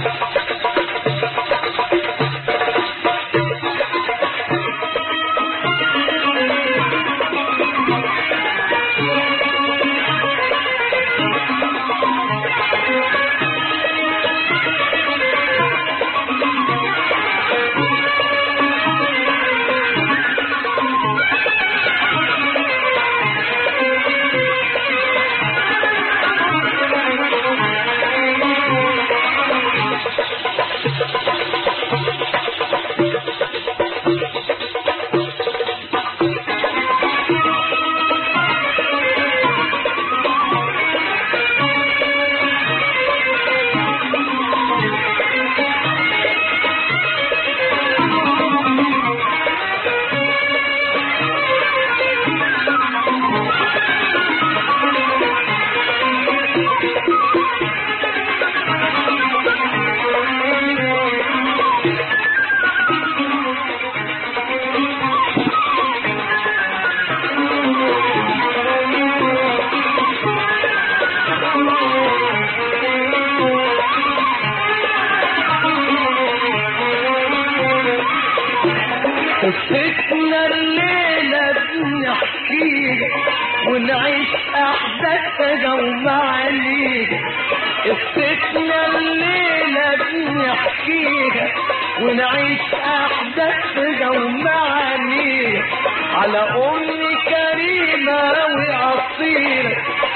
قصتنا الليلة بنحكيها ونعيش أحداثها ومعانيها قصتنا الليلة بنحكيها ونعيش أحداثها ومعانيها على أم كريمة وأصيلة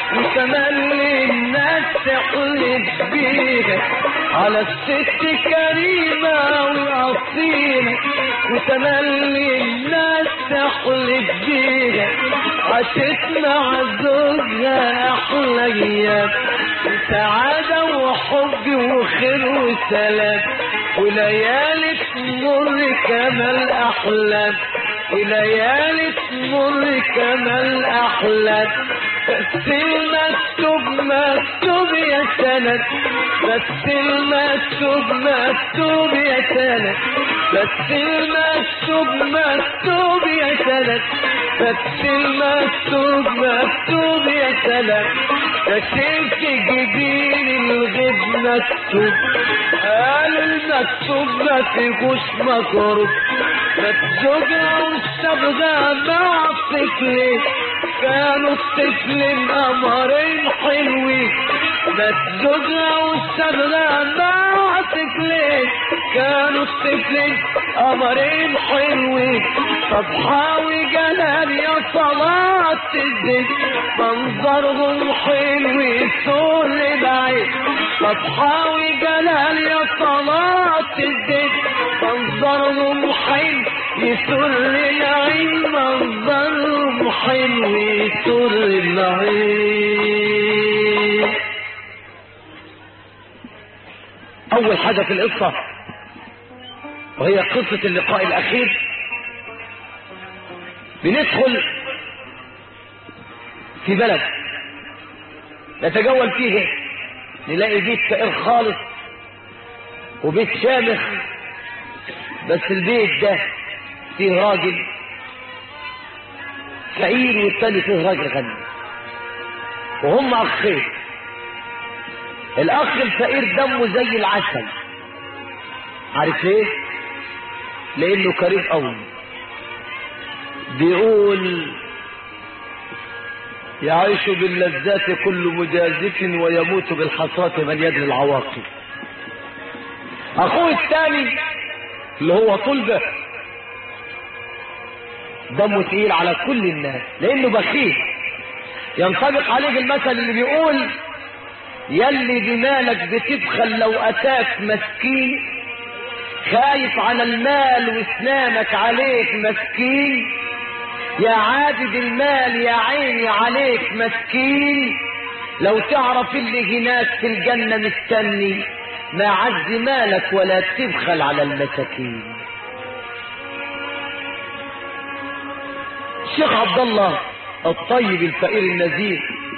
وتملي الناس تحلف بيها على الست كريمة وأصيلة وتملي الناس تحلف بيها عاشت مع زوجها أحلى أيام سعادة وحب وخير وسلام وليالي تمر كما الأحلام وليالي تمر كما الأحلام بس المكتوب مكتوب يا سند بس المكتوب مكتوب يا سند بس المكتوب مكتوب يا سند بس المكتوب مكتوب يا سند كشفت جبين الغيب مكتوب قالوا المكتوب ما فيهوش مكروب متزوجة والصبغة مع الطفلين كانوا الطفلين قمرين حلوين متزوجة والصبغة مع الطفلين كانوا الطفلين قمرين حلوين صبحة وجلال يا صلاة الدين منظرهم حلو يسور العين صبحة وجلال يا صلاة الدين منظرهم حلو يسر العين منظرهم حلو يسر العين اول حاجة في القصة وهي قصة اللقاء الاخير بندخل في بلد نتجول فيه نلاقي بيت فقير خالص وبيت شامخ بس البيت ده فيه راجل فقير والتاني فيه راجل غني وهم اخين الاخ الفقير دمه زي العسل عارف ليه لانه كريم قوي بيقول يعيش باللذات كل مجازف ويموت بالحسرات من يدري العواقب اخوه الثاني اللي هو طلبه دمه تقيل على كل الناس لانه بخيل ينطبق عليه المثل اللي بيقول يلي بمالك بتبخل لو اتاك مسكين خايف على المال واسنانك عليك مسكين يا عابد المال يا عيني عليك مسكين لو تعرف اللي هناك في الجنة مستني ما عز مالك ولا تبخل على المساكين الشيخ عبد الله الطيب الفقير النزيه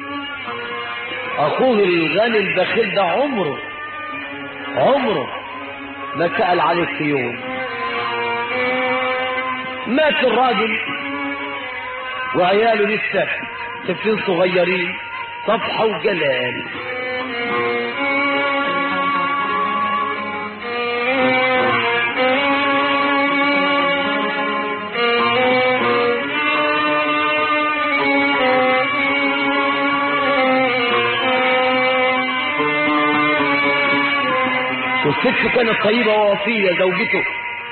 اخوه الغني البخيل ده عمره عمره ما سأل عليك في يوم مات الراجل وعياله لسه طفلين صغيرين صفحة وجلال والست كانت طيبة ووفية زوجته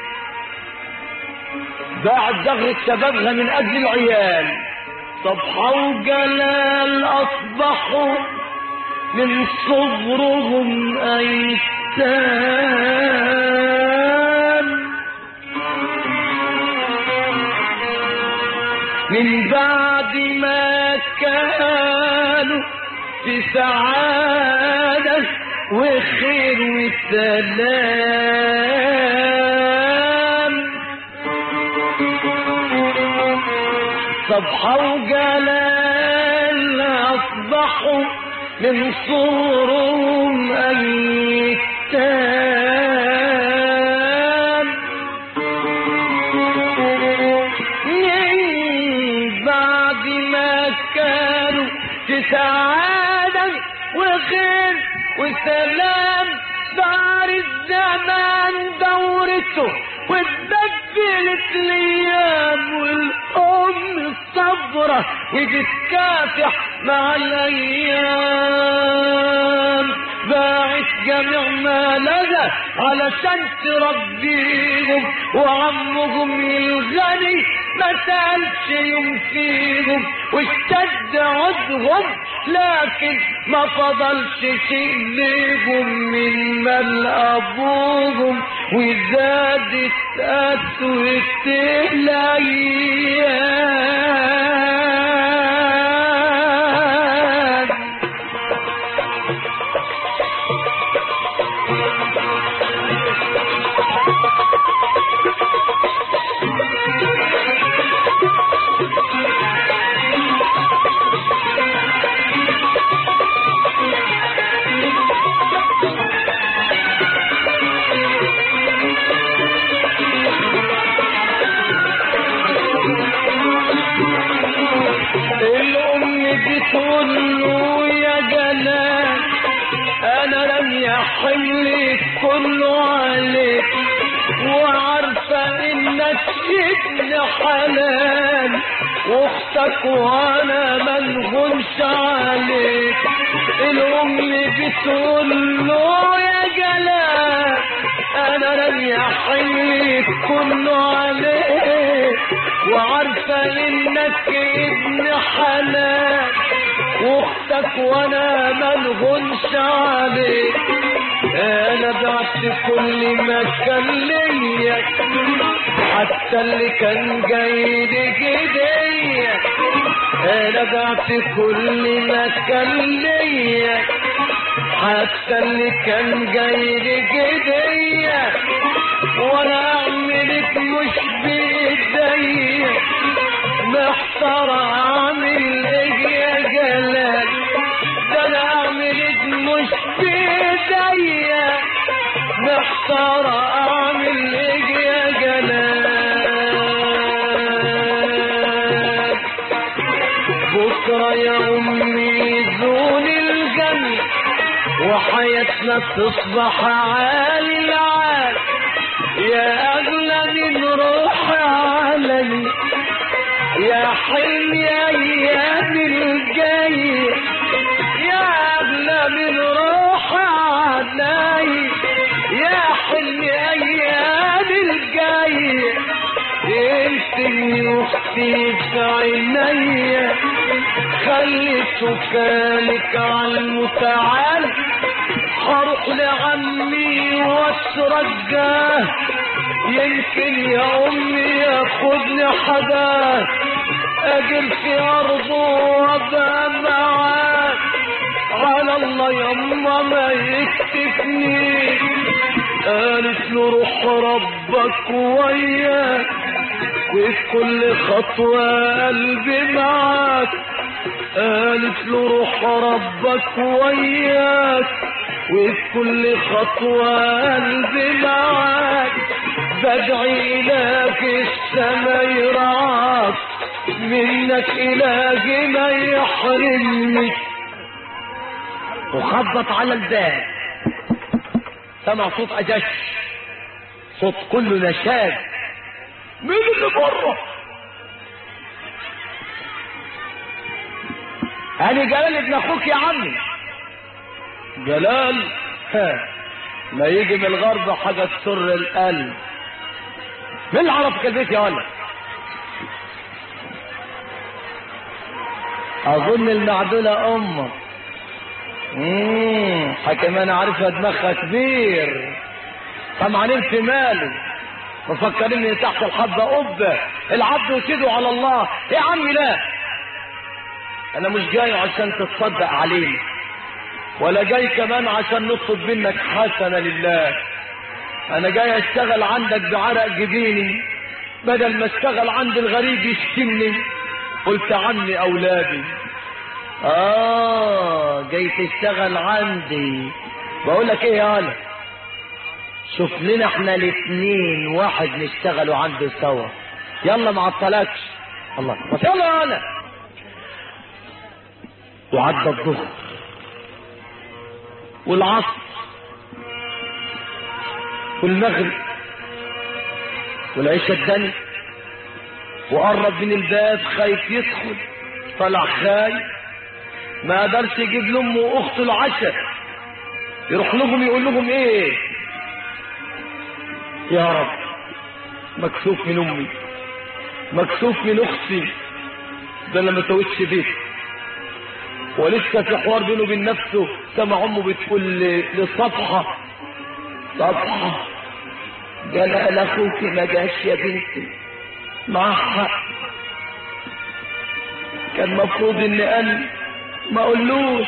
باعت زغرة شبابها من أجل العيال صبحة وجلال أصبحوا من صغرهم أيتام من بعد ما كانوا في سعادة وخير وسلام صبحة وجلال أصبحوا من صورهم أيتام من بعد ما كانوا في سعادة وخير وسلام دار الزمان دورته واتبدلت الايام والام الصبرة وبتكافح مع الايام باعت جميع ما لدى علشان تربيهم وعمهم الغني ما سألش يوم فيهم واشتد عدهم لكن ما فضلش شيء ليهم من مال ابوهم وزادت قسوة الايام الام بتقول له يا جلال انا رمي حملي كله عليك وعارفه انك ابن حلال واختك وانا منغنش عليك الام بتقول له يا جلال انا رمي حملي كله عليك وعارفه انك ابن حلال واختك وانا ملغنش عليك انا بعت كل ما كان ليا حتى اللي كان جاي لجديا انا بعت كل ما كان ليا حتى اللي كان جاي لجديا وانا اعملك مش بايديا محتار اعمل ايه يا جلال ده انا اعملك مش بايديا محتار اعمل ايه يا جلال بكره يا امي زون الجنة وحياتنا تصبح عالي العال يا اغلى من روحي علي يا حلم يا ايام الجاي يا اغلى من روحي علي يا حلم يا ايام الجاي انت اللي اختي في عينيا خلي سكانك على المتعال هروح لعمي واترجاه يمكن يا امي ياخدني حدا اجل في ارضه وابقى معاه على الله يما ما يكتفني قالت له روح ربك وياك وفي كل خطوة قلبي معاك قالت له روح ربك وياك وفي كل خطوة قلبي معاك بدعي إلهك السما يرعاك منك إلهي ما يحرمني وخبط على الباب سمع صوت أجش صوت كله نشاد مين اللي بره أنا جلال ابن أخوك يا عمي جلال ها ما يجي من الغرب حاجة تسر القلب مين اللي عرفك البيت يا ولد اظن المعدولة امك امم حكم انا عارفها دماغها كبير طمعانين في مالي مفكرين ان تحت الحبة قبة العبد وسيده على الله يا عمي لا انا مش جاي عشان تتصدق علينا ولا جاي كمان عشان نطلب منك حسنة لله انا جاي اشتغل عندك بعرق جبيني بدل ما اشتغل عند الغريب يشتمني قلت عني اولادي اه جاي تشتغل عندي بقول لك ايه يا ولد شوف لنا احنا الاثنين واحد نشتغلوا عنده سوا يلا ما عطلكش الله بس يلا يا ولد وعدى الظهر والعصر والمغرب والعشاء الدني وقرب من الباب خايف يدخل طلع خايف ما قدرش يجيب لامه واخته العشاء يروح لهم يقول لهم ايه يا رب مكسوف من امي مكسوف من اختي ده انا ما سويتش بيت ولسه في حوار بينه وبين نفسه سمع امه بتقول لصفحه صفحه قال اخوك ما جاش يا بنتي مع حق كان مفروض ان قال ما اقولوش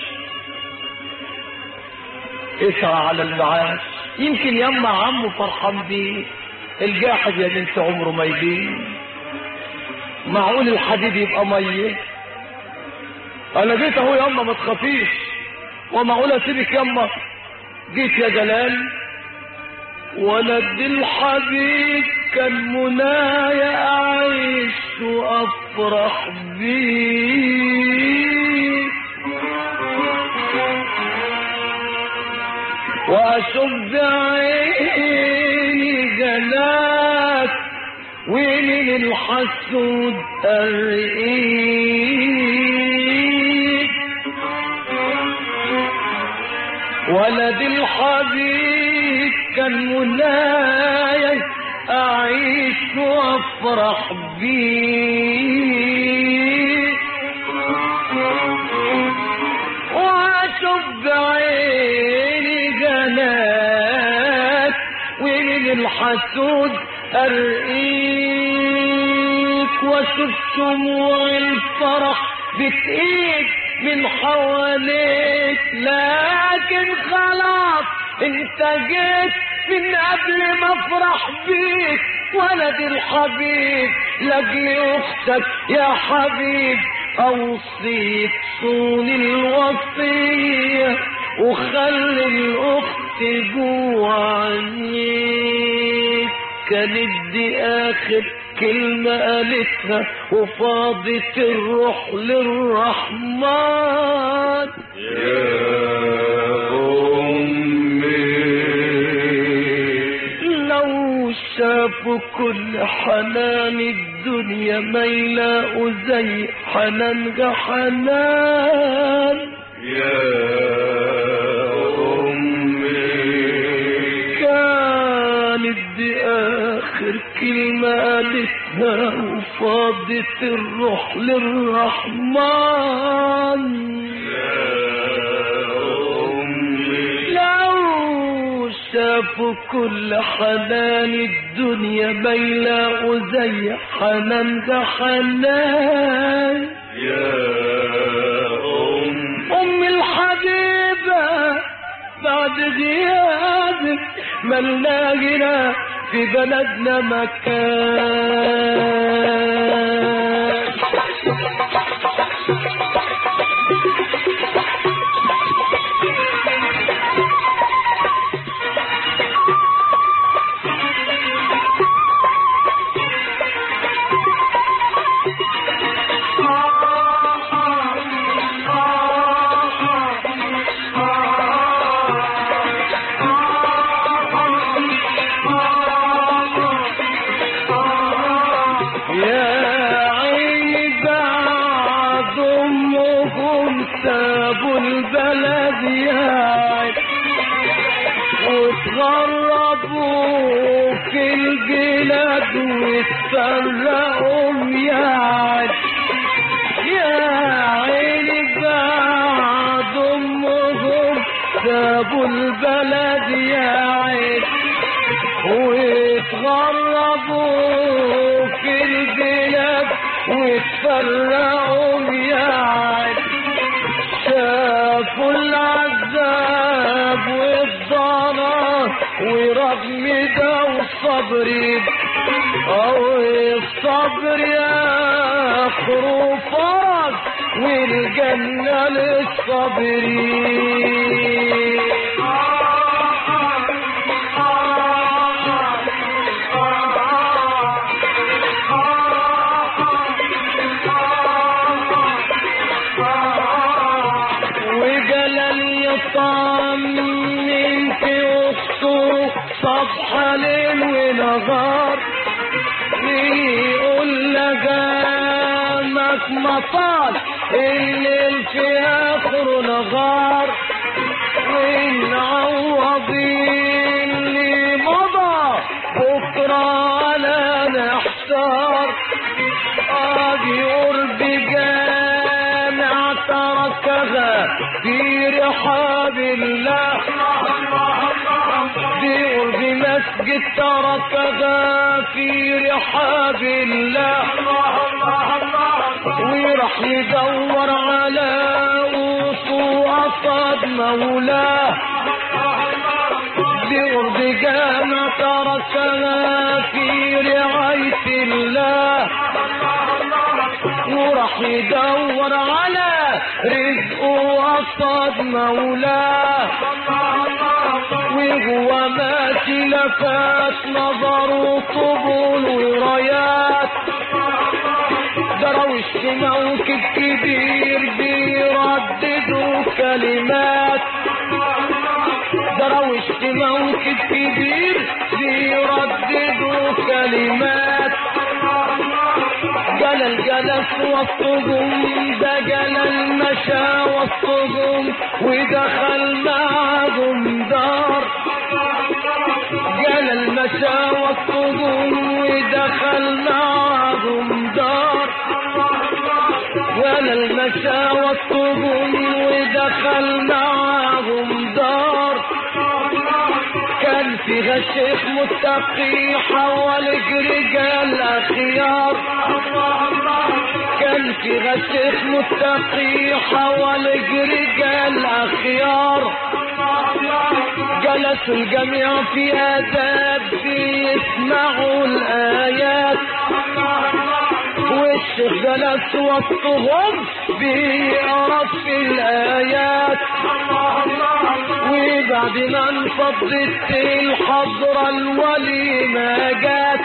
اسعى على المعاش يمكن يما عمه فرحان بيه الجاحد يا بنت عمره ما يبين معقول الحديد يبقى ميه انا جيت اهو يما ما تخافيش ومعقول اسيبك يما جيت يا جلال ولد الحبيب كان منايا اعيش وافرح بيه واشب عيني جلاك ومن الحسود الرئيك ولد الحبيب كان منايا اعيش وافرح بيه واشب عيني جنات ومن الحسود ارقيك واشوف شموع الفرح بتقيد من حواليك لكن خلاص انت جيت من قبل ما افرح بيك ولد الحبيب لاجل اختك يا حبيب اوصيك صون الوصية وخلي الاخت جوه عينيك كانت دي اخر كلمة قالتها وفاضت الروح للرحمن لو شافوا كل حنان الدنيا ما يلاقوا زي حنان حنان كانت دي اخر كلمة قالتها وفاضت الروح للرحمن لو شافوا كل حنان الدنيا ما يلاقوا زي حنان ده حنان ام الحبيبة بعد غيابك ملنا غنى في بلدنا مكان يا ويتغربوا في البلاد ويتفرقوا يا عين يا عيني بعد امهم سابوا البلد يا عين ويتغربوا في البلاد ويتفرقوا يا عين شافوا العذاب والضرر ورغم ده والصبر او الصبر اخر فرج والجنة للصابرين وجلال يطمن في وسطه صبح ليل ونهار يقول لجامك مطال الليل في اخره نهار ونعوض اللي مضى بكره لا نحتار ادي قرب جامع تركها في رحاب الله دي قرب مسجد تركها في رحاب الله وراح يدور على وصوصات مولاه بقرب جامع تركها في رعاية الله وراح يدور على رزقه قصد مولاه وهو ماشي لفات نظره طبول ورايات دروش موكب كبير بيرددوا كلمات دروش موكب كبير بيرددوا كلمات جلال جلس وسطهم ده جلال مشى وسطهم ودخل معهم دار جلال مشى وسطهم ودخل معهم دار جلال مشى وسطهم ودخل معهم دار كان فيها شيخ متقي حول رجال اخيار كان فيها شيخ متقي حول رجال اخيار جلسوا الجميع في آداب بيسمعوا الآيات والشيخ جلس وسطهم بيقرا في الآيات وبعد ما انفضت الحضرة الوليمة جات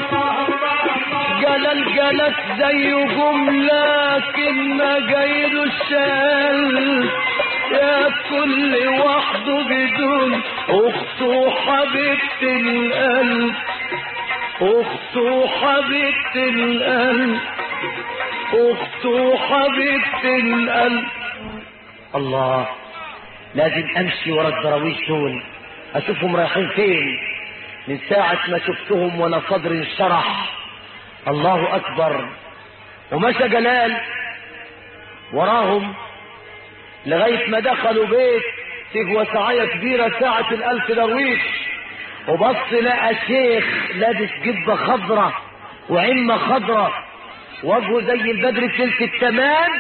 جلال جلس زيهم لكن ما جايله الشال يا كل وحده بدون اخته حبيبة القلب اخته حبيبة القلب اخته حبيبة القلب الله لازم امشي ورا الدراويش دول اشوفهم رايحين فين من ساعة ما شفتهم وانا صدري انشرح الله اكبر ومشى جلال وراهم لغاية ما دخلوا بيت فيه وسعية كبيرة ساعة الألف درويش وبص لقى شيخ لابس جبة خضرة وعمة خضرة وجهه زي البدر في ليلة التمام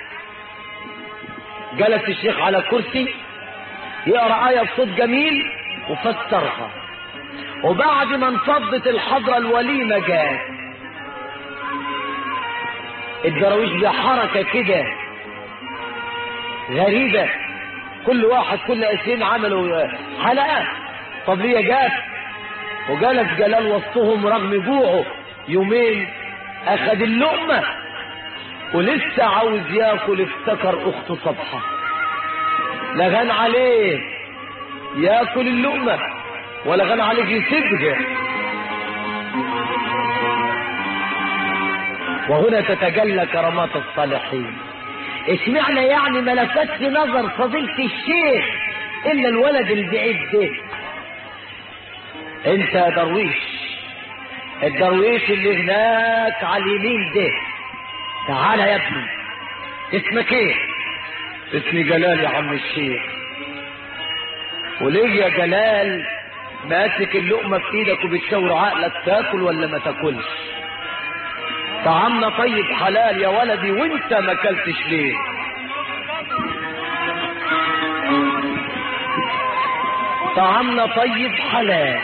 جلس الشيخ على كرسي يقرا آية بصوت جميل وفسرها وبعد ما انفضت الحضرة الوليمة جات الدراويش بحركة كده غريبة كل واحد كل اسين عملوا حلقة طب ليه جات وجلس جلال وسطهم رغم جوعه يومين اخد اللقمة ولسه عاوز ياكل افتكر اخته صبحة لغان عليه ياكل اللقمة ولا غان عليه يسيبها وهنا تتجلى كرامات الصالحين اشمعنى يعني ما لفتش نظر فضيلة الشيخ الا الولد البعيد ده انت يا درويش الدرويش اللي هناك على اليمين ده تعالى يا ابني اسمك ايه اسمي جلال يا عم الشيخ وليه يا جلال ماسك اللقمة في ايدك وبتشاور عقلك تاكل ولا ما تاكلش طعامنا طيب حلال يا ولدي وانت ما اكلتش ليه طعامنا طيب حلال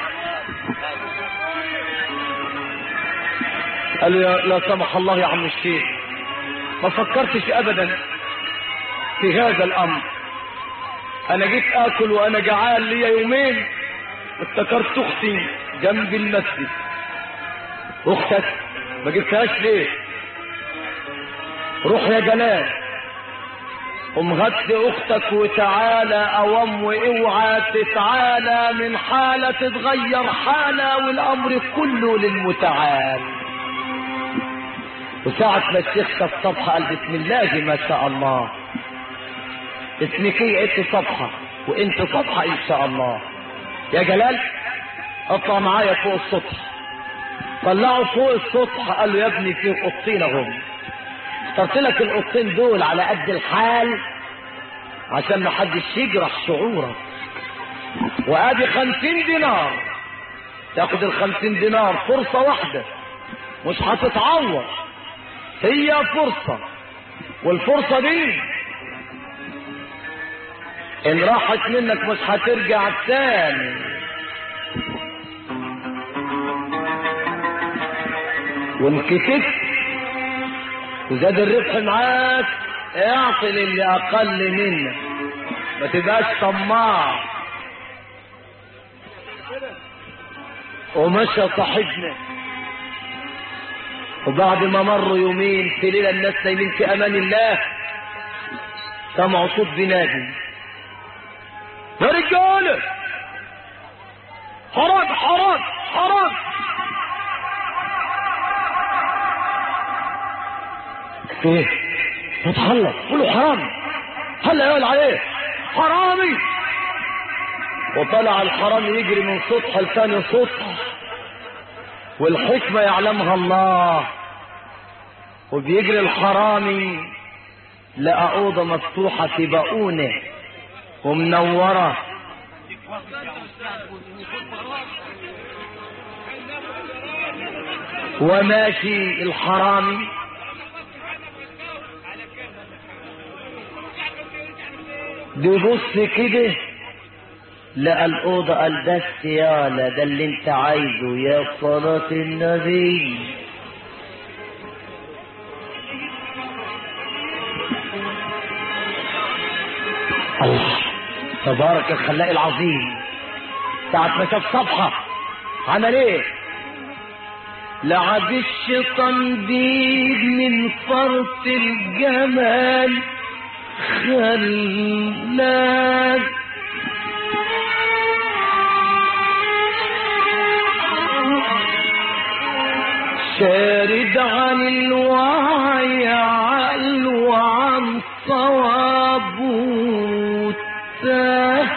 قال له يا لا سمح الله يا عم الشيخ ما فكرتش ابدا في هذا الامر انا جيت اكل وانا جعان ليا يومين افتكرت اختي جنب المسجد اختك ما جبتهاش ليه روح يا جلال قوم هات اختك وتعالى اوام واوعى تتعالى من حالة تتغير حالة والامر كله للمتعال وساعة ما الشيخ شاف صفحة قال بسم الله ما شاء الله اسمك ايه انت صفحة وانت صفحة ان شاء الله يا جلال اطلع معايا فوق السطح طلعوا فوق السطح قال له يا ابني في قطين اهم اخترت لك القطين دول على قد الحال عشان ما حدش يجرح شعورك وادي خمسين دينار تاخد الخمسين دينار فرصة واحدة مش هتتعوض هي فرصة والفرصة دي ان راحت منك مش هترجع تاني وان كسبت وزاد الربح معاك اعطي للي اقل منك ما تبقاش طماع ومشى صاحبنا وبعد ما مروا يومين في ليلة الناس نايمين في امان الله سمعوا صوت بينادي يا رجاله حرام حرام حرام ايه اتحلق قولوا حرام هلا يقول عليه حرامي وطلع الحرام يجري من سطح لثاني سطح والحكمة يعلمها الله وبيجري الحرامي لقى أوضة مفتوحة في بقونة ومنورة وماشي الحرامي بيبص كده لقى الأوضة قال بس يالا ده اللي انت عايزه يا صلاة النبي الله تبارك الخلاق العظيم ساعة ما شاف صفحة عمل ايه لعب الشيطان بيد من فرط الجمال خلاك شارد عن الوعي عقل وعن صواب وتاه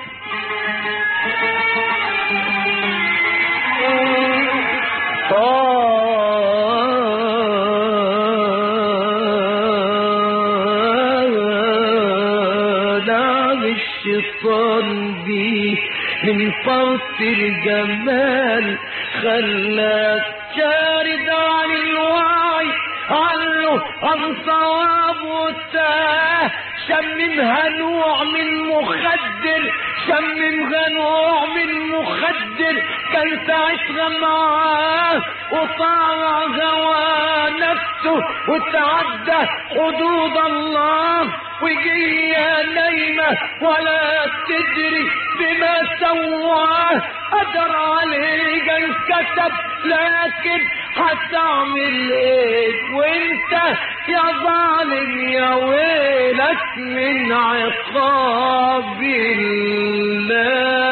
نعم الشيطان بيه من فرط الجمال خلاك شارد عن الوعي عنه عن صواب وتاه شممها نوع من مخدر شممها نوع من مخدر كان ساعتها معاه وطاع هوى نفسه وتعدى حدود الله وجيه نايمة ولا تدري بما سواه قدر عليه جاي كتب لكن هتعمل ايه وانت يا ظالم يا ويلك من عقاب الله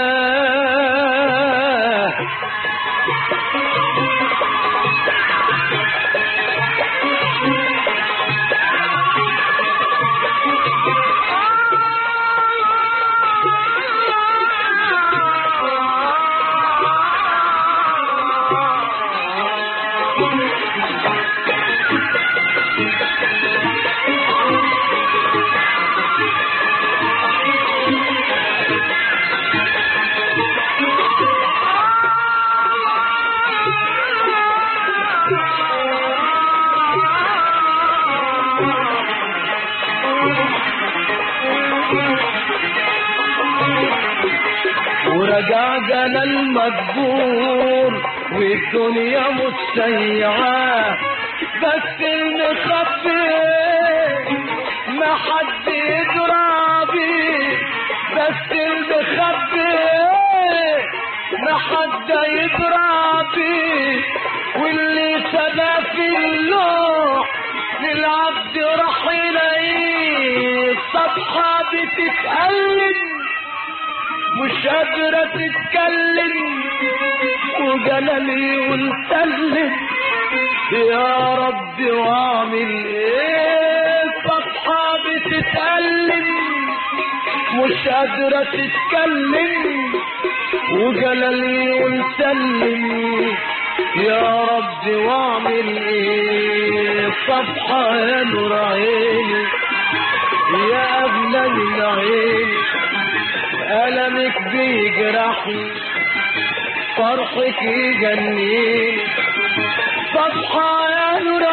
المجبور والدنيا مستيعة بس المخفي ما حد يدرى بيه بس المخبي ما حد يدرى بيه واللي سبى في اللوح للعبد راح يلاقيه الصفحة بتتألم مش قادرة تتكلم وجلالي يقول سلم يا رب واعمل ايه الصفحة بتتألم مش قادرة تتكلم وجلالي يقول سلم يا رب واعمل ايه الصفحة يا نور عيني يا أغلى من عيني ألمك بيجرحني فرحك يجنيني صفحة يا نور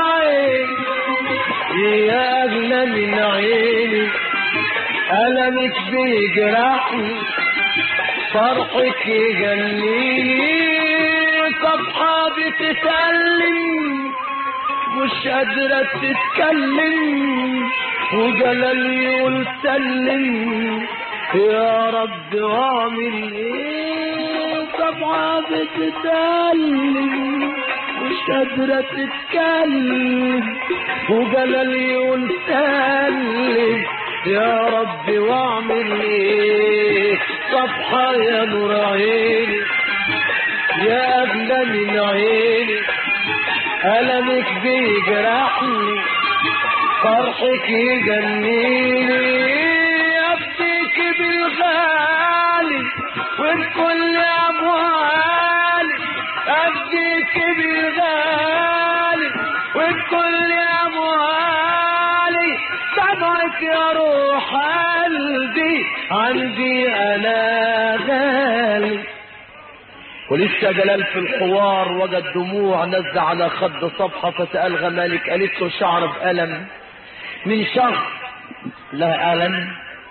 عيني يا أغلى من عيني ألمك بيجرحني فرحك يجنيني صفحة بتتألم مش قادرة تتكلم وجلال يقول سلم يا رب واعمل ايه طبعا بتتألم مش قادرة تتكلم وجلال يقول سلم يا رب واعمل ايه صفحة يا نور عيني يا أغلى من عيني ألمك بيجرحني فرحك يجنيني أبكيك بالغالي والكل أموالي أبكيك بالغالي والكل أموالي سمعك يا روح قلبي عندي أنا غالي ولسه جلال في الحوار وجد دموع نزل على خد صفحة فسأل غمالك قالت له شعر بألم من شخص لا ألم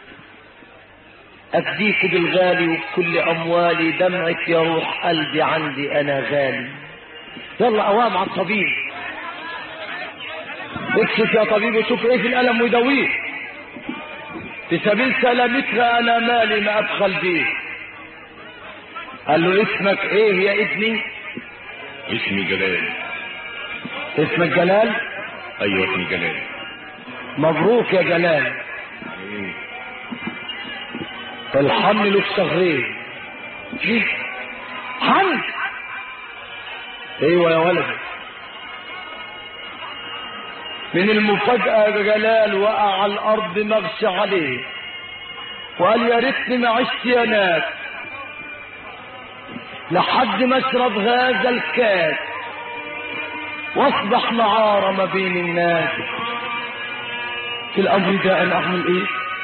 أفديك بالغالي وبكل أموالي دمعك يا روح قلبي عندي أنا غالي يلا أوام على الطبيب اكشف يا طبيب وشوف ايه في الألم ويداويه في سبيل سلامتها أنا مالي ما أبخل بيه قال له اسمك ايه يا ابني اسمي جلال اسمك جلال ايوه اسمي جلال مبروك يا جلال الحمل له في شهرين ايه حمل ايوه يا ولدي من المفاجأة يا جلال وقع على الأرض مغشى عليه وقال يا ريتني ما عشت يا ناس لحد ما اشرب هذا الكاس واصبح معارة ما بين الناس في الامر ده انا اعمل ايه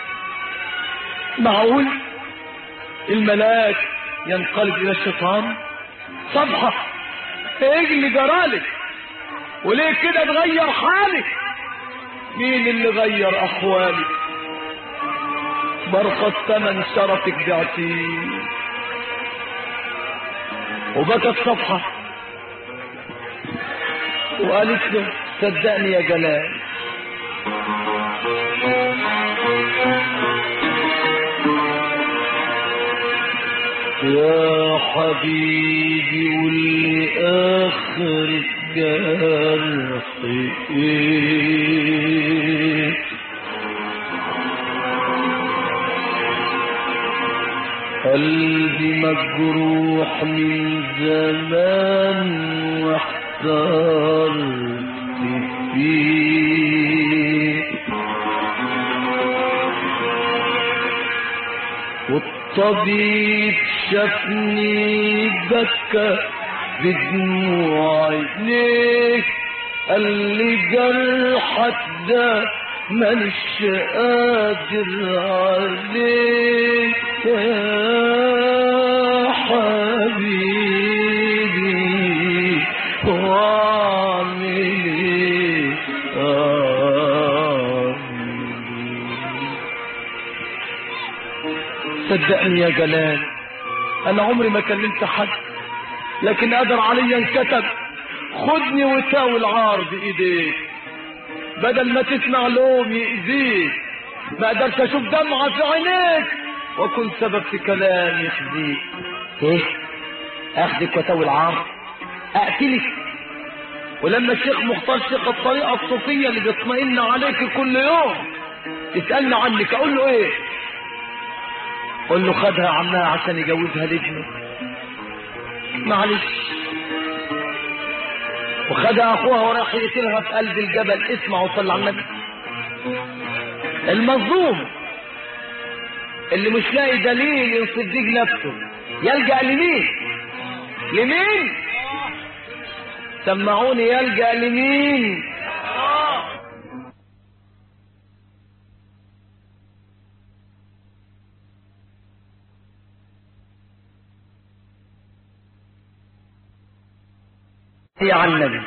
معقول الملاك ينقلب الى الشيطان صبحة ايه اللي جرالك وليه كده تغير حالك مين اللي غير احوالك برخص ثمن شرفك بعتيه وبكت صفحة وقالت له صدقني يا جلال يا حبيبي قولي آخر الجرح ايه قلبي مجروح من زمان واحترت فيه والطبيب شافني بكى بدموع عينيه قال لي جرحك ده مانيش قادر عليه يا حبيبي واعمل ايه أعمل إيه؟ صدقني يا جلال انا عمري ما كلمت حد لكن قدر عليا انكتب خدني وساوي العار بايديك بدل ما تسمع لوم يأذيك ما قدرت اشوف دمعة في عينيك واكون سبب في كلام يخزيك ايه اخدك وتوي العار اقتلك ولما الشيخ مختار شيخ الطريقة الصوفية اللي بيطمئن عليك كل يوم يسألني عنك اقول له ايه قول له خدها عمها عشان يجوزها لابنه معلش وخدها اخوها وراح يقتلها في قلب الجبل اسمع وصل على النبي المظلوم اللي مش لاقي دليل يصدق نفسه يلجأ لمين لمين سمعوني يلجأ لمين هي عن النبي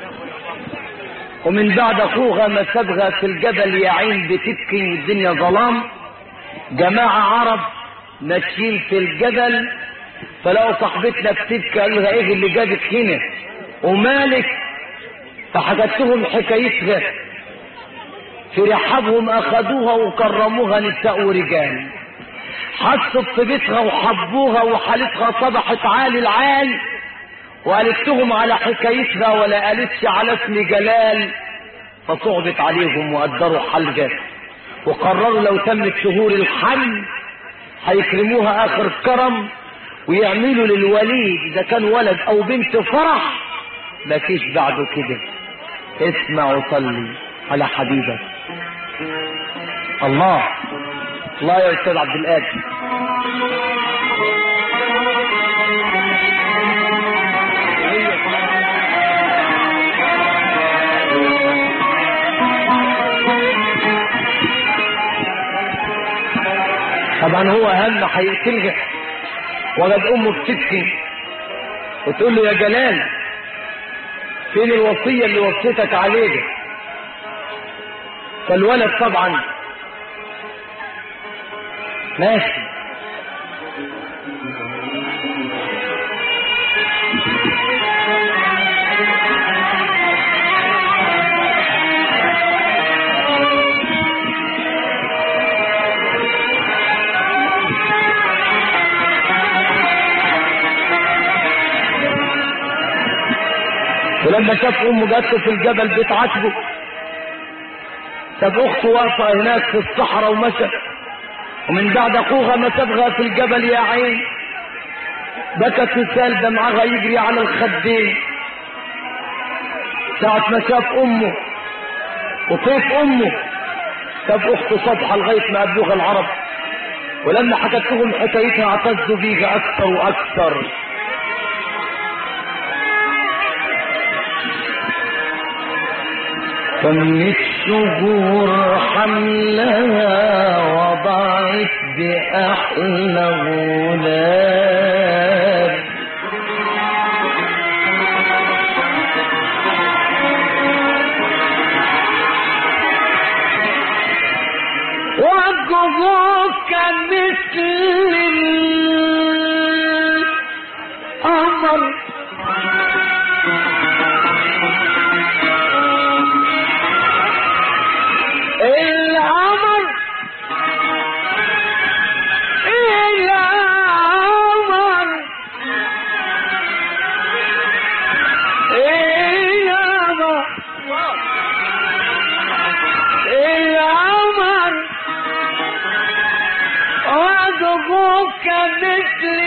ومن بعد اخوها ما سبغى في الجبل يا عين بتبكي والدنيا ظلام جماعة عرب ماشيين في الجبل فلقوا صاحبتنا بتبكي قالوا لها ايه اللي جابك هنا ومالك فحكت لهم حكايتها في رحابهم اخذوها وكرموها نساء ورجال حسوا بطيبتها وحبوها وحالتها صبحت عالي العال وقالت لهم على حكايتها ولا قالتش على اسم جلال فصعبت عليهم وقدروا حلقة وقرروا لو تمت شهور الحمل هيكرموها اخر كرم ويعملوا للوليد اذا كان ولد او بنت فرح ما فيش بعده كده اسمع وصلي على حبيبك الله الله يا استاذ عبد القادر طبعا هو هم هيقتلها ولد امه بتبكي وتقول له يا جلال فين الوصيه اللي وصيتك عليها فالولد طبعا ماشي ولما شاف امه جاته في الجبل بتعاتبه ساب اخته واقفه هناك في الصحراء ومشى ومن بعد اخوها ما تبغى في الجبل يا عين بكت وسال دمعها يجري على الخدين ساعة ما شاف امه وطيف امه ساب اخته صبحة لغاية ما قابلوها العرب ولما حكت لهم حكايتها اعتزوا بيها اكثر واكثر كم الشهور حملها وضعت بأحلى غلاب وجهك مثل القمر القمر القمر القمر القمر وجهك مثل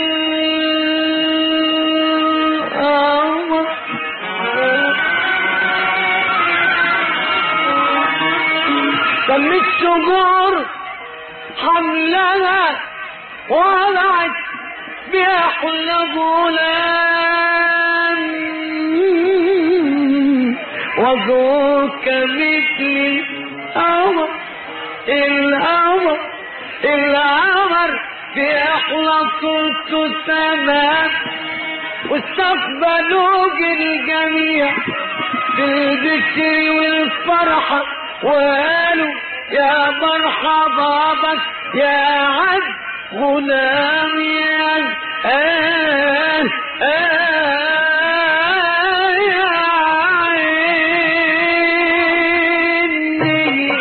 القمر سميت شجور حملها وضعت بأحلى غلام وذوك مثل القمر القمر القمر بأحلى صوت تمام واستقبلوك الجميع بالذكر والفرحة وقالوا يا مرحبا بك يا عبد غلام يا آه آه يا عيني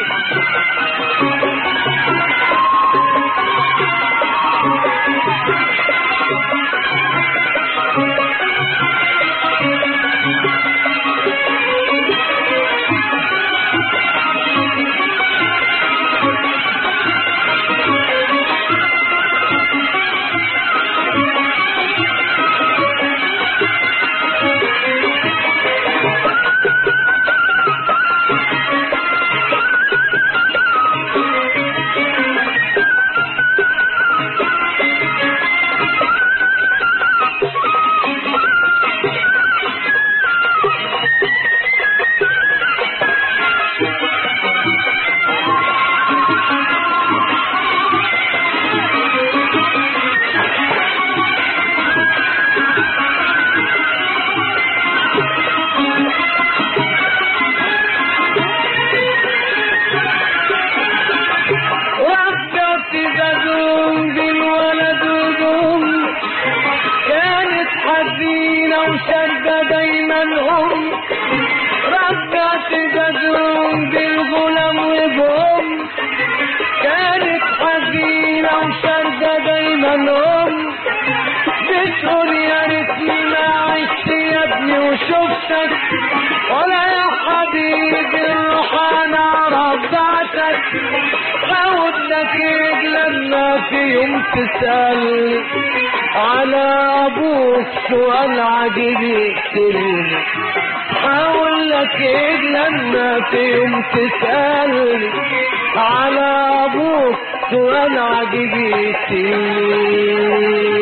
وقت بدون بالولد ودوم كانت حزينة وشدة دايما هم رجعت بدون بالغلام وبهم كانت حزينة وشدة دايما هم بتقول يا ريتني ما عشت يا ابني وشفتك ولا يا حبيبي الروح انا رضعتك حاول لك لما في يوم تسأل على ابوك سؤال عجيب يقتلني حاول لك لما في يوم تسأل على ابوك سؤال عجيب يقتلني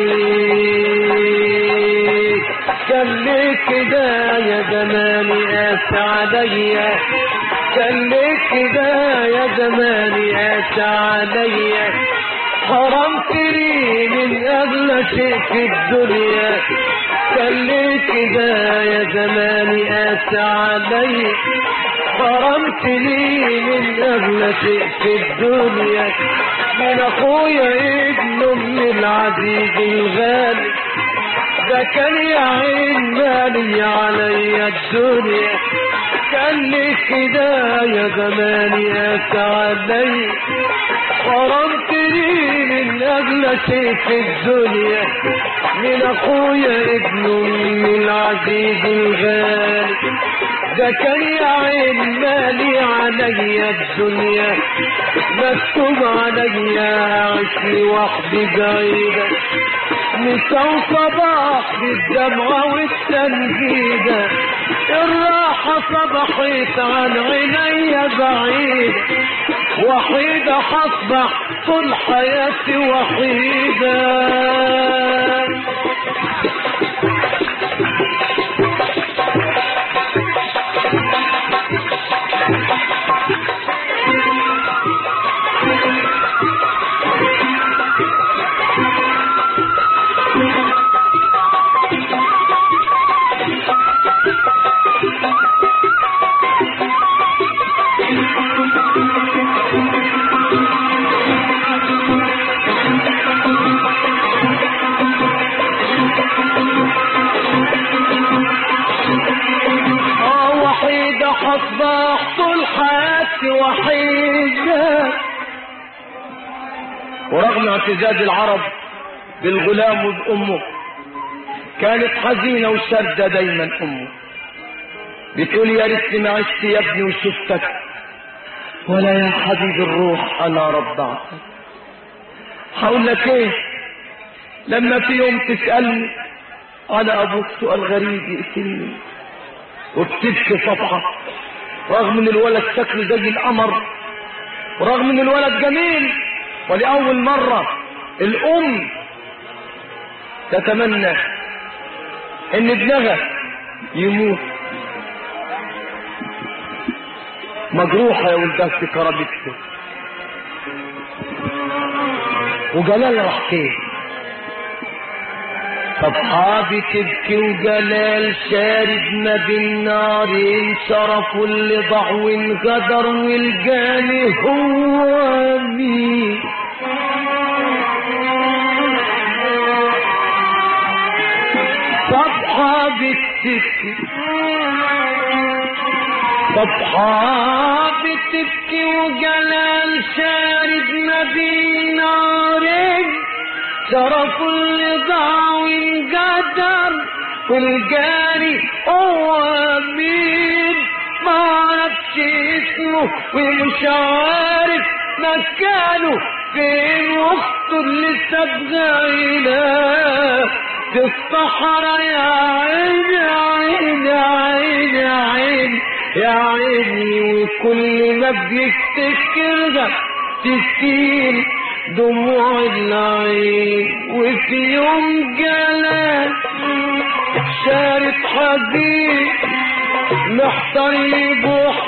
كان ليه كده يا زماني قاس عليا كان ليه كده يا زماني قاس عليا حرمت لي من اغلى شيء في الدنيا كان ليه كده يا زماني قاس عليا حرمت لي من اغلى شيء في الدنيا من اخويا ابن ام العزيز الغالي ده كان يا عين مالي عليا الدنيا كان لي كده يا زماني قاس علي حرمت لي من اغلى شيء في الدنيا من اخويا ابن امي العزيز الغالي ده كان يا عين مالي عليا الدنيا مكتوب عليا اعيش لوحدي بعيدة مساء وصباح بالدمعة والتنجيدة الراحة صبحت عن عيني بعيدة وحيدة هصبح طول حياتي وحيدة اه وحيدة هصبح طول حياتي وحيدة ورغم اعتزاز العرب بالغلام وبأمه كانت حزينة وشردة دايما أمه بتقول يا ريتني ما عشت يا ابني وشفتك ولا يا حبيب الروح أنا رضعتك هقول لك ايه لما في يوم تسألني على أبوك سؤال غريب يقتلني وبتبكي صفحة رغم ان الولد شكله زي القمر ورغم ان الولد جميل ولأول مرة الأم تتمنى ان ابنها يموت مجروحة يا ولدها في كرامته وجلال راح فين أصحابي تبكي وجلال شارد ما بين نارين شرف اللي ضع وانغدر والجاني هو مين صبحة بتبكي صبحة بتبكي وجلال شارد ما بين نارين شرف اللي ضاع وانقدر والجاري هو مين ما عرفش اسمه ومش عارف مكانه فين واخته اللي سابها هنا في الصحراء يا عين يا عين يا عين يا عين يا عيني وكل ما بيفتكرها تسيل دموع العين وفي يوم جلال شارب حبيب محتار يبوح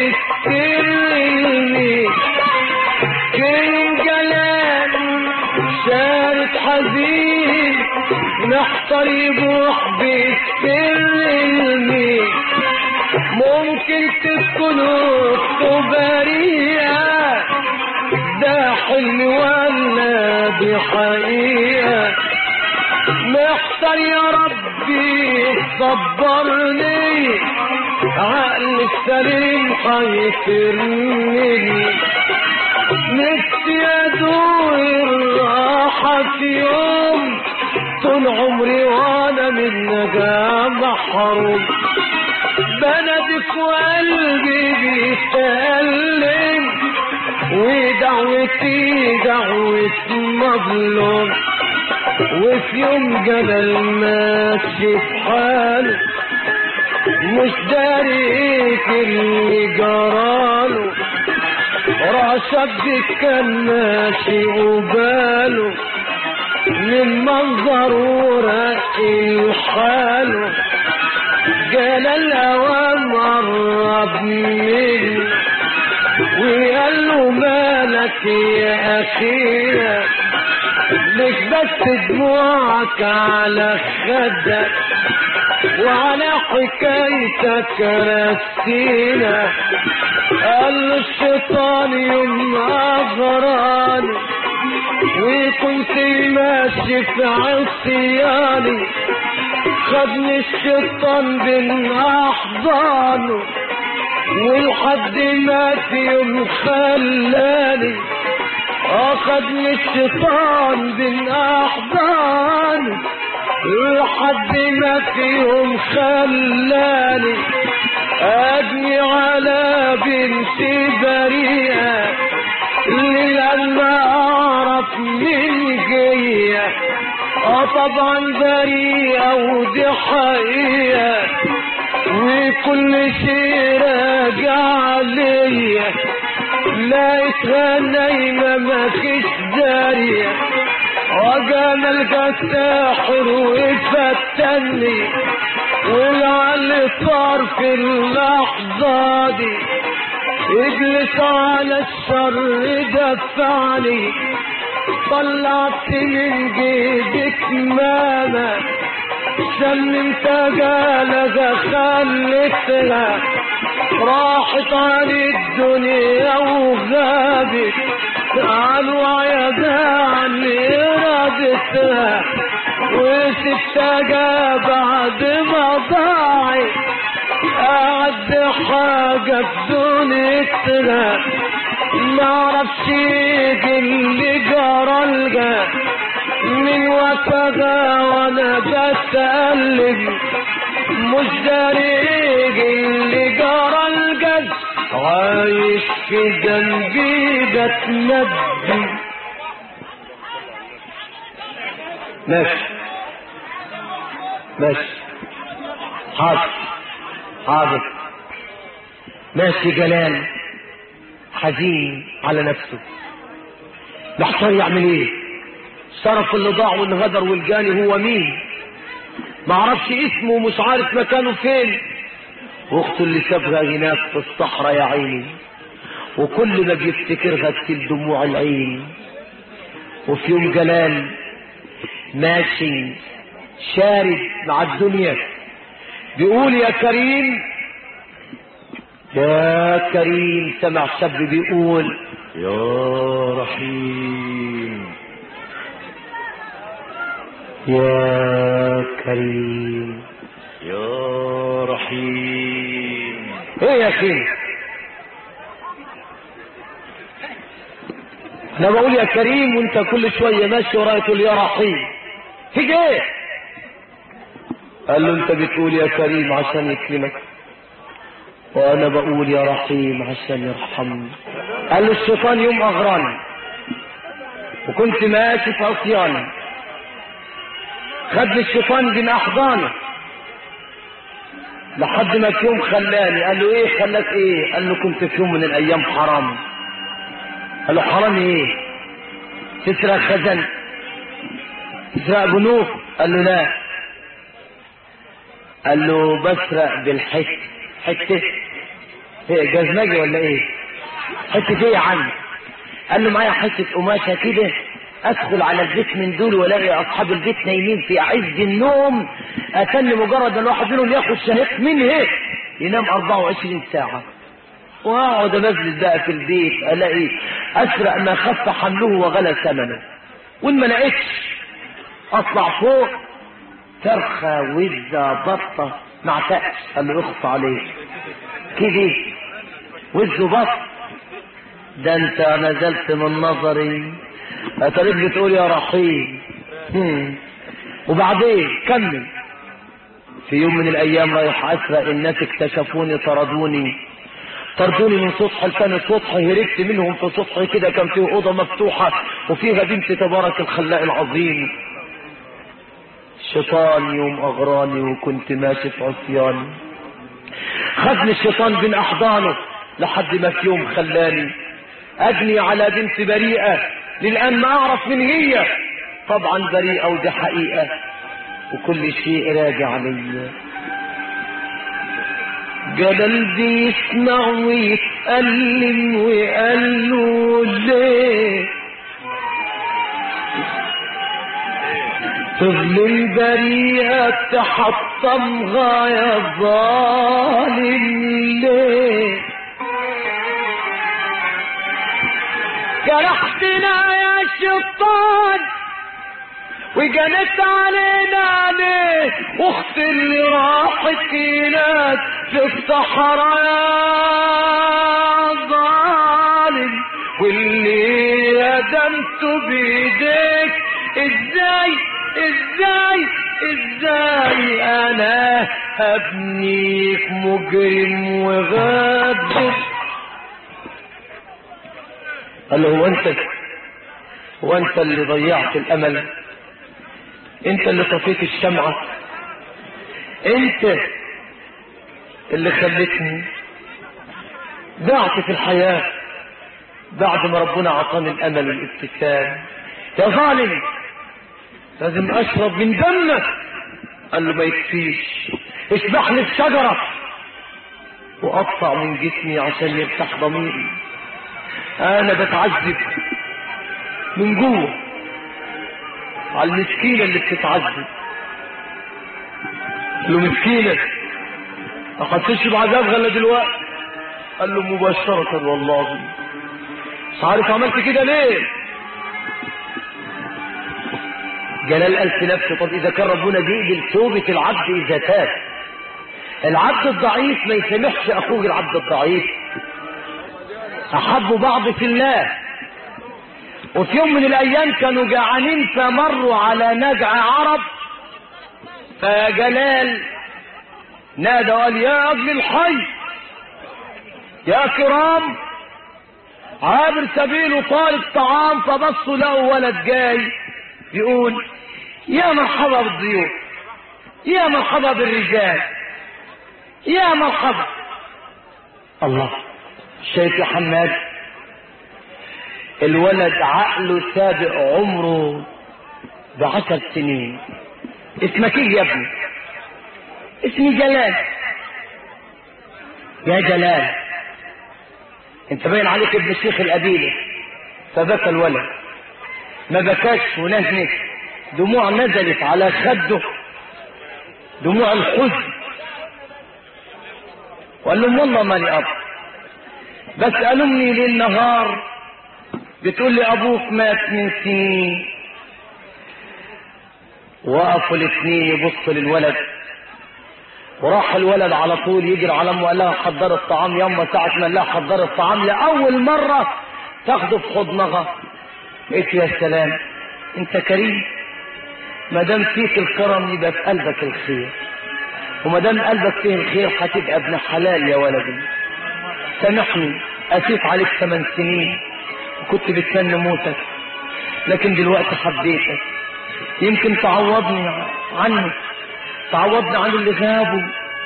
بالسر كريم جلال شارب حزين محتار يبوح بالسر ممكن تكونوا بريئة ده حلم ولا دي حقيقة محتار يا ربي صبرني عقل السليم هيفرني نفسي ادوق الراحة في يوم طول عمري وانا من نجاة محروم بلدك وقلبي بيتألم ودعوتي دعوة مظلوم وفي يوم جبل ماشي في حاله مش داري في اللي جراله رشد كان ماشي قباله من منظر ورقي حاله جال الأوام قرب مني وقال له مالك يا أخينا ليش بس دموعك على خدك وعلى حكايتك رسينا قال له الشيطان يوم أغراني وكنت ماشي في عصياني خدني الشيطان بين احضانه ولحد ما في يوم خلاني اخدني الشيطان بين احضانه لحد ما في يوم خلاني ابني على بنتي بريئه اللي لما اعرف من جيه اه طبعا بريئة ودي حقيقة وكل شيء راجع ليا لقيتها نايمة ما فيش دارية وجمال الساحر وفتني ولعل صار في اللحظة دي اجلس على الشر دفعني طلعت من جيبك ماما سممت جالك خلتها راحت عن الدنيا وغابت عن وعيها عن ارادتها وسبتها بعد ما ضاعت أعد حاجة بدونتها معرفش ايه اللي جرى الجا من وقتها وانا بتقلب مش داري ايه اللي جرى الجد عايش في ذنبي بتنبي ماشي ماشي حاضر حاضر ماشي جلال حزين على نفسه محتار يعمل ايه الشرف اللي ضاع والغدر والجاني هو مين ما عرفش اسمه ومش عارف مكانه فين واخته اللي سابها هناك في الصحراء يا عيني وكل ما بيفتكرها تسيل دموع العين وفي يوم جلال ماشي شارد مع الدنيا بيقول يا كريم يا كريم سمع شاب بيقول يا رحيم يا كريم ايه يا اخي انا بقول يا كريم وانت كل شويه ماشي ورايا تقول يا رحيم فيك ايه قال له انت بتقول يا كريم عشان يكرمك وانا بقول يا رحيم عشان يرحمني قال له الشيطان يوم اغراني وكنت ماشي في عصياني خدني الشيطان بين احضانه لحد ما في يوم خلاني قال له ايه خلاك ايه قال له كنت في يوم من الايام حرام قال له حرام ايه تسرق خزن تسرق بنوك قال له لا قال له بسرق بالحت حته ايه جزمجي ولا ايه حته ايه يا عم قال له معايا حته قماشه كده ادخل على البيت من دول والاقي اصحاب البيت نايمين في عز النوم اتن مجرد ان واحد منهم ياخد شهيق منه ينام 24 ساعه واقعد انزل بقى في البيت الاقي اسرع ما خف حمله وغلى ثمنه وان ما لقيتش اطلع فوق فرخه وزه بطه مع تأس قال له اخف عليك كده وز بط ده انت نزلت من نظري اتريك بتقول يا رحيم هم. وبعدين كمل في يوم من الايام رايح اسرق الناس اكتشفوني طردوني طردوني من سطح الفن سطح هربت منهم في سطح كده كان فيه اوضه مفتوحه وفيها بنت تبارك الخلاق العظيم الشيطان يوم اغراني وكنت ماشي في عصياني خدني الشيطان بين احضانه لحد ما في يوم خلاني اجني على بنت بريئه للان ما اعرف من هي طبعا بريئه ودي حقيقه وكل شيء راجع ليا قلبي يسمع ويتألم وقال له ليه طفل البريئة تحطمها يا ظالم ليه جرحتنا يا شيطان وجنت علينا ليه اخت اللي راحت هناك في الصحراء يا ظالم واللي هدمته بايديك ازاي ازاي ازاي انا هبنيك مجرم وغادر قال له هو انت هو انت اللي ضيعت الامل انت اللي طفيت الشمعة انت اللي خلتني ضعت في الحياة بعد ما ربنا عطاني الامل والابتسام يا ظالم لازم اشرب من دمك قال له ما يكفيش اشبحني في شجرة واقطع من جسمي عشان يرتاح ضميري انا بتعذب من جوه على المسكينة اللي بتتعذب قال له مسكينة ما حسيتش بعذاب غير دلوقتي قال له مباشرة والله مش عارف عملت كده ليه جلال قال في نفسه طب اذا كان ربنا بيقبل توبة العبد اذا تاب العبد الضعيف ما يسامحش اخوه العبد الضعيف احبوا بعض في الله وفي يوم من الايام كانوا جعانين فمروا على نجع عرب فجلال نادى وقال يا اهل الحي يا كرام عابر سبيل طالب طعام فبصوا لقوا ولد جاي يقول يا مرحبا بالضيوف يا مرحبا بالرجال يا مرحبا الله شايف يا حماد الولد عقله سابق عمره بعشر سنين اسمك ايه يا ابني اسمي جلال يا جلال انت باين عليك ابن الشيخ القبيله فبكى الولد ما بكاش ونهنك دموع نزلت على خده دموع الحزن وقال لهم والله ماني اب بس قالوا امي ليل نهار بتقول لي ابوك مات من سنين وقفوا الاثنين يبصوا للولد وراح الولد على طول يجري على امه قال لها حضر الطعام يما ساعة ما قال لها حضر الطعام لأول مرة تاخده في حضنها قلت يا سلام انت كريم ما دام فيك الكرم يبقى في قلبك الخير وما دام قلبك فيه الخير هتبقى ابن حلال يا ولدي سامحني اسيف عليك ثمان سنين وكنت بتمنى موتك لكن دلوقتي حبيتك يمكن تعوضني عنه تعوضني عن اللي غابوا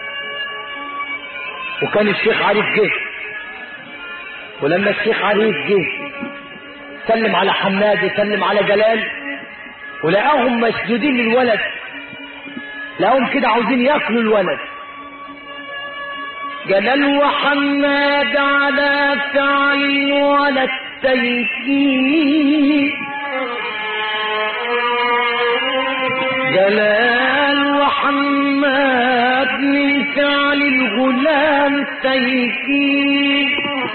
وكان الشيخ عريف جه ولما الشيخ عريف جه سلم على حماد وسلم على جلال ولقاهم مسجودين للولد لقاهم كده عاوزين ياكلوا الولد جلال وحماد على فعل ولا التيكين جلال وحماد من فعل الغلام تيكين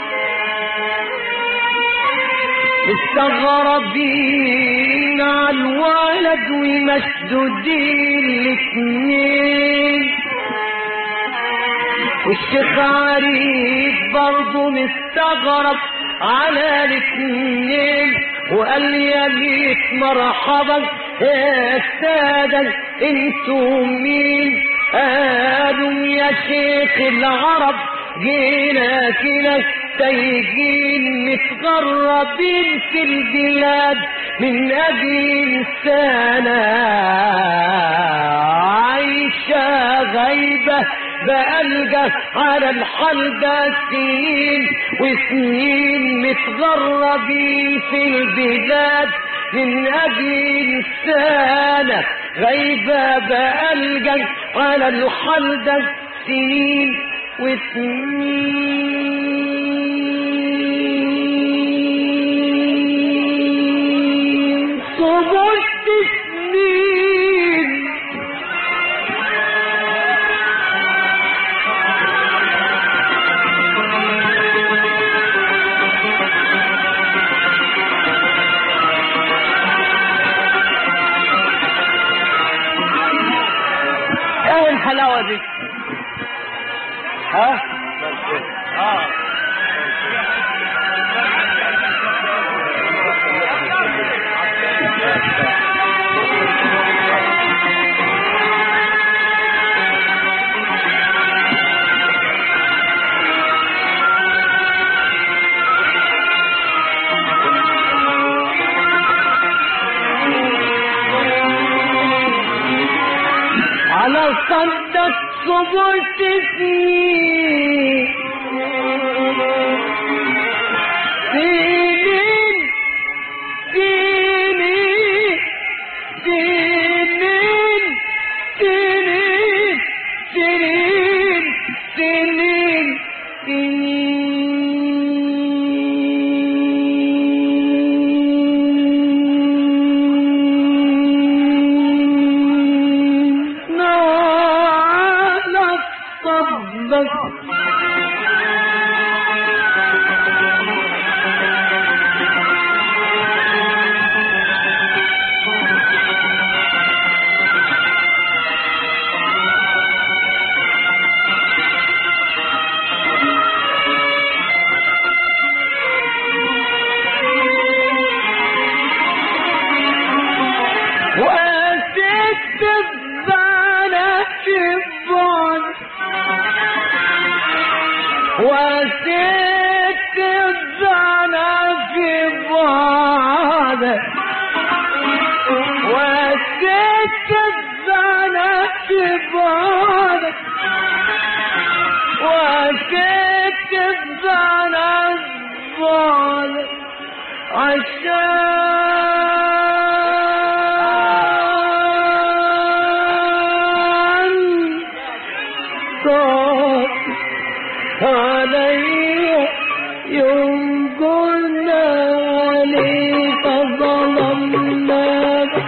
مستغربين على الولد ومشدودين الاتنين والشيخ عريف برضه مستغرب على الاتنين وقال لي يا ميت مرحبا يا سادة انتوا مين قالوا يا شيخ العرب جينا كده تايهين متغربين في البلاد من اجل انسانة عايشة غيبة بألقى على الحال ده سنين وسنين متغربين في البلاد من أجل إنسانة غيبة بألقى على الحال ده سنين وسنين صبرت سنين ايه الحلاوة دي ها اه على صدك صبرت سنين سنين سنين سنين سنين سنين سنين سنين على صدك وأسيت الزعلة في البعد وأسيت الزعلة في بعد وأسيت الزعلة في بعد وأسيت الزعلة في بعد عشان صوت علي يوم قلنا عليك ظلمناك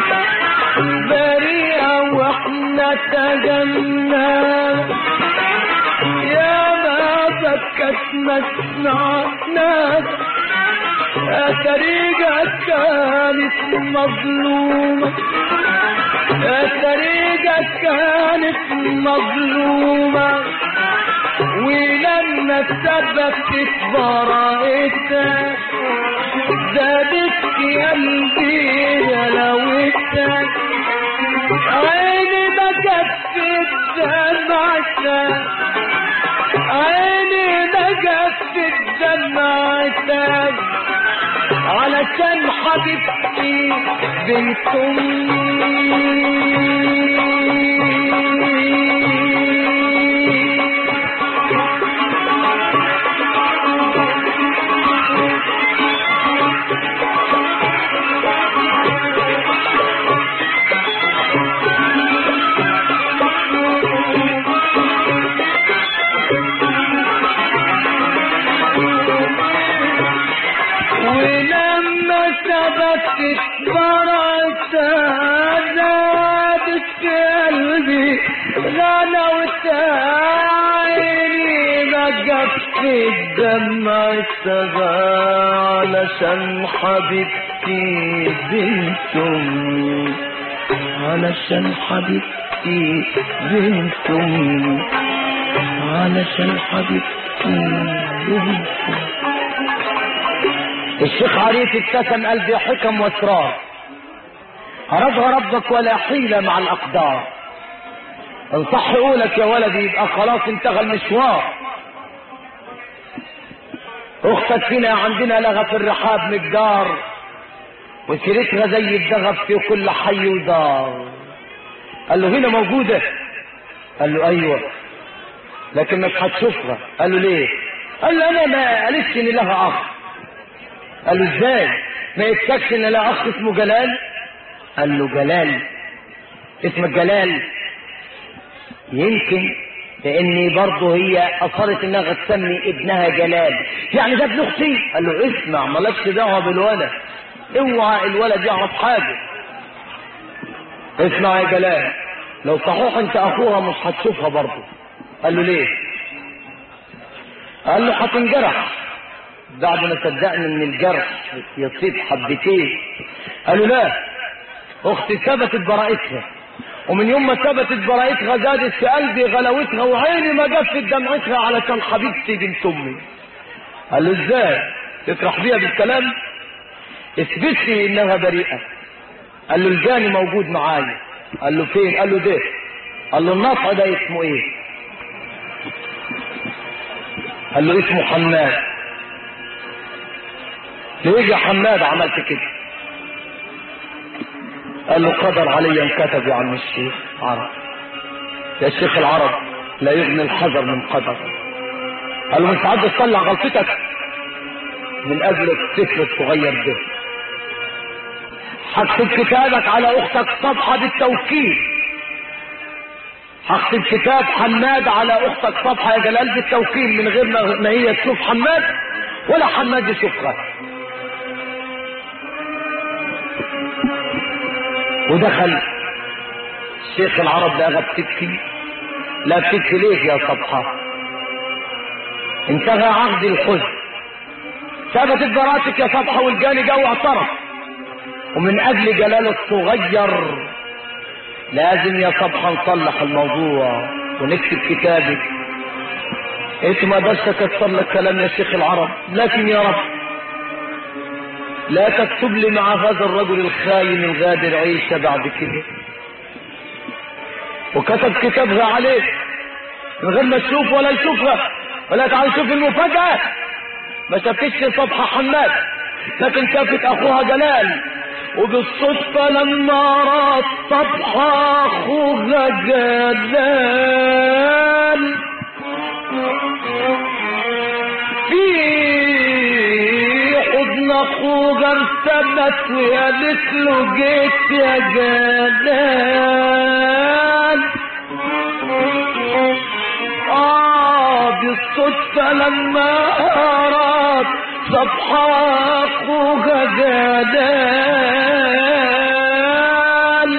بريئة واحنا تجمنا يا ما بكت مسمعناك طريقك كانت مظلومة طريقك كانت زادت مظلومة ولما ثبتت براءتها زادت يا قلبي غلاوتها عيني ما كفت دمعتها عيني ما كفت دمعتها علشان حبيبتي بنت امي ولما ثبتت برعتها زادت في قلبي غلاوتها عيني ما جفت دمعتها علشان حبيبتي بنت أمي علشان حبيبتي بنت أمي علشان حبيبتي بنت أمي الشيخ عريف ابتسم قلبي حكم واسرار أرضها ربك ولا حيلة مع الأقدار إن صح قولك يا ولدي يبقى خلاص انتهى المشوار أختك فينا عندنا لغة في الرحاب مقدار وسيرتها زي الدغب في كل حي ودار قال له هنا موجودة قال له أيوة لكن مش هتشوفها قال له ليه قال له أنا ما قالتش إن لها أخ قال له ازاي ما يتكش ان لا اخ اسمه جلال قال له جلال اسمك جلال يمكن لاني برضه هي اصرت انها تسمي ابنها جلال يعني ده ابن اختي قال له اسمع مالكش دعوه بالولد اوعى الولد يعرف حاجه اسمع يا جلال لو صحيح انت اخوها مش هتشوفها برضه قال له ليه قال له هتنجرح بعد ما صدقنا ان الجرح يصيب حبتين قالوا لا اختي ثبتت براءتها ومن يوم ما ثبتت براءتها زادت في قلبي غلاوتها وعيني ما جفت دمعتها علشان حبيبتي بنت امي قال له ازاي تفرح بيها بالكلام اثبتي انها بريئه قال له الجاني موجود معايا قال له فين قال له ده قال له النطع ده اسمه ايه قال له اسمه حماد ليه يا حماد عملت كده قال له قدر علي انكتب يا عم الشيخ عرب يا شيخ العرب لا يغني الحذر من قدر قال له مش عاد تصلح غلطتك من اجل الطفل الصغير ده هكتب كتابك على اختك صفحه بالتوكيد هكتب كتاب حماد على اختك صفحه يا جلال بالتوكيد من غير ما هي تشوف حماد ولا حماد يشوفها ودخل شيخ العرب لقى بتبكي لا بتبكي ليه يا صبحة انتهى عهد الحزن ثبتت براتك يا صبحة والجاني جو اعترف ومن اجل جلال الصغير لازم يا صبحة نصلح الموضوع ونكتب كتابك انت ما قدرتش تكسر لك كلام يا شيخ العرب لكن يا رب لا تكتب لي مع هذا الرجل الخاين الغادر عيشة بعد كده وكتب كتابها عليه من غير ما تشوف ولا يشوفها ولا تعال شوف المفاجأة ما شافتش صفحة حماد لكن شافت اخوها جلال وبالصدفة لما رأت صفحة اخوها جلال في حضن اخوها ارتبت وقالت له جيت يا جلال اه بالصدفة لما رأت صفحة اخوها جلال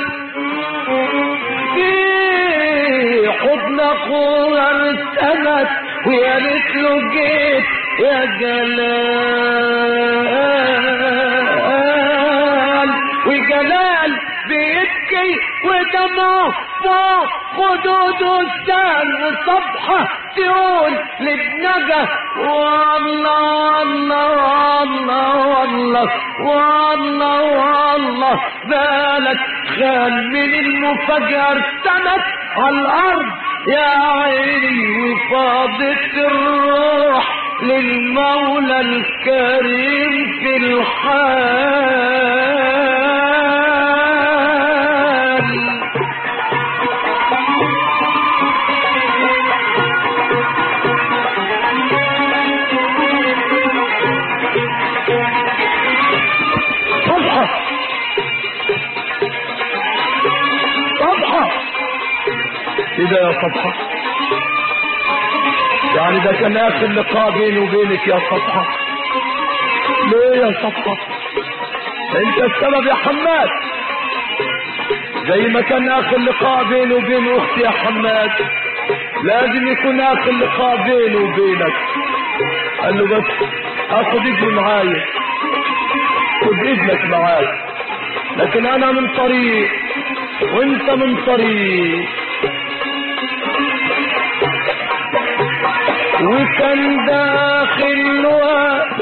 في حضن اخوها ارتبت وقالت له جيت يا جلال وجلال بيبكي ودمعه فوق خدود السهل صبحة تقول لابنجة والله والله والله والله والله بالك خان من المفاجأة ارتمت على الأرض يا عيني وفاضت الروح للمولى الكريم في الحال صبحة صبحة كده يا صبحة يعني ده كان اخر لقاء بيني وبينك يا صبحة ليه يا صبحة انت السبب يا حماد زي ما كان اخر لقاء بيني وبين اختي يا حماد لازم يكون اخر لقاء بيني وبينك قال له بس اخد اذني معايا خد اذنك معايا لكن انا من طريق وانت من طريق وكان داخل وقت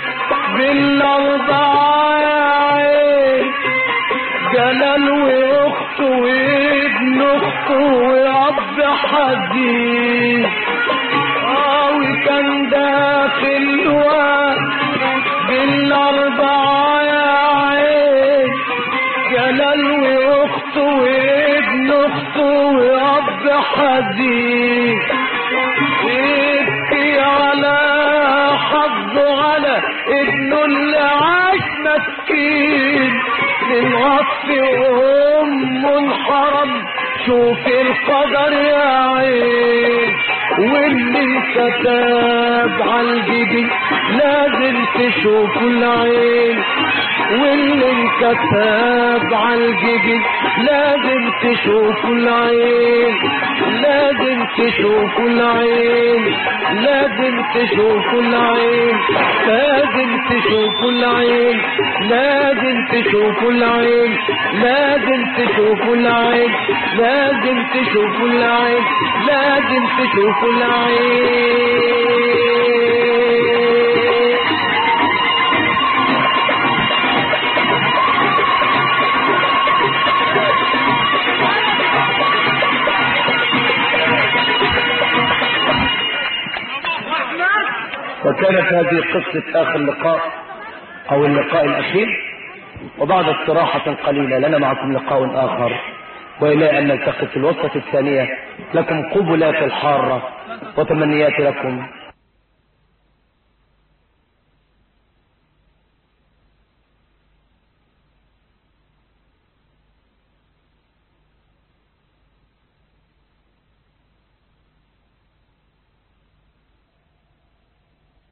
بالأربعة يا عين جلال وأخته وابن أخته وأب حديد آه وكان داخل وقت بالأربعة يا عين جلال وأخته وابن أخته وأب حديد يبكي على حظه على ابنه اللي عاش مسكين من غصب امه انحرم شوف القدر يا عين واللي انكتب عالجبين لازم تشوفه العين واللي انكتب عالجبين لازم تشوفه العين لازم تشوفه العين لازم تشوفه العين لازم تشوفه العين لازم تشوفه العين لازم تشوفه العين لازم تشوفه العين لازم تشوفه العين وكانت هذه قصة آخر لقاء أو اللقاء الأخير وبعد استراحة قليلة لنا معكم لقاء آخر وإلى أن نلتقي في الوسطة الثانية لكم قبلات الحارة وتمنياتي لكم